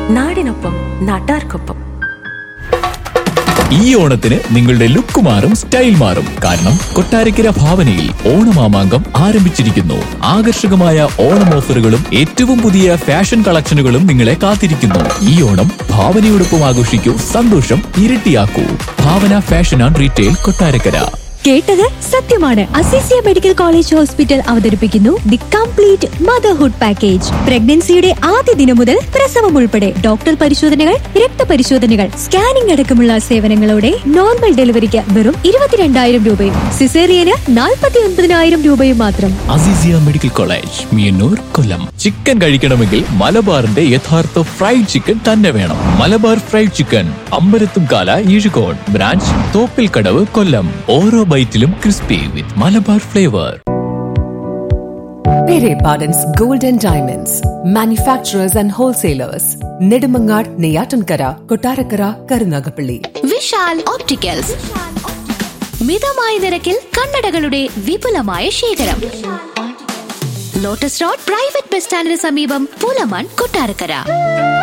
നാടിനൊപ്പം നാട്ടാർക്കൊപ്പം ഈ ഓണത്തിന് നിങ്ങളുടെ ലുക്ക് മാറും സ്റ്റൈൽ മാറും കാരണം കൊട്ടാരക്കര ഭാവനയിൽ ഓണമാമാങ്കം ആരംഭിച്ചിരിക്കുന്നു ആകർഷകമായ ഓണം ഓഫറുകളും ഏറ്റവും പുതിയ ഫാഷൻ കളക്ഷനുകളും നിങ്ങളെ കാത്തിരിക്കുന്നു ഈ ഓണം ഭാവനയോടൊപ്പം ആഘോഷിക്കൂ സന്തോഷം ഇരട്ടിയാക്കൂ Bhavana fashion and retail Kottarakkara കേട്ടത് സത്യമാണ് അസിസിയ മെഡിക്കൽ കോളേജ് ഹോസ്പിറ്റൽ അവതരിപ്പിക്കുന്നു ദി കംപ്ലീറ്റ് മദർഹുഡ് പാക്കേജ് പ്രഗ്നൻസിയുടെ ആദ്യ ദിനം മുതൽ പ്രസവം ഉൾപ്പെടെ ഡോക്ടർ പരിശോധനകൾ രക്തപരിശോധനകൾ സ്കാനിംഗ് അടക്കമുള്ള സേവനങ്ങളോടെ നോർമൽ ഡെലിവറിക്ക് വെറും ഇരുപത്തിരണ്ടായിരം രൂപയും സിസേറിയന് നാൽപ്പത്തി ഒൻപതിനായിരം രൂപയും മാത്രം Azeezia medical college Meeyannoor Kollam chicken കഴിക്കണമെങ്കിൽ മലബാറിന്റെ യഥാർത്ഥ ഫ്രൈഡ് ചിക്കൻ തന്നെ വേണം മലബാർ ഫ്രൈഡ് ചിക്കൻ അമ്പലത്തുംകാല ഈഴുകോട് ബ്രാഞ്ച് തോപ്പിൽ കടവ് കൊല്ലം ഓരോ ബൈറ്റിലും crispy with Malabar flavour Pere Pardon's Gold and Diamonds, manufacturers and wholesalers, Nedumangad, Neyatankara, Kotarakara, Karunagapalli. Vishal opticals മിതമായ നിരക്കിൽ കണ്ണടകളുടെ വിപുലമായ ശേഖരം ലോട്ടസ് റോഡ് പ്രൈവറ്റ് ബസ് സ്റ്റാൻഡിന് സമീപം പൂലമാൻ കൊട്ടാരക്കര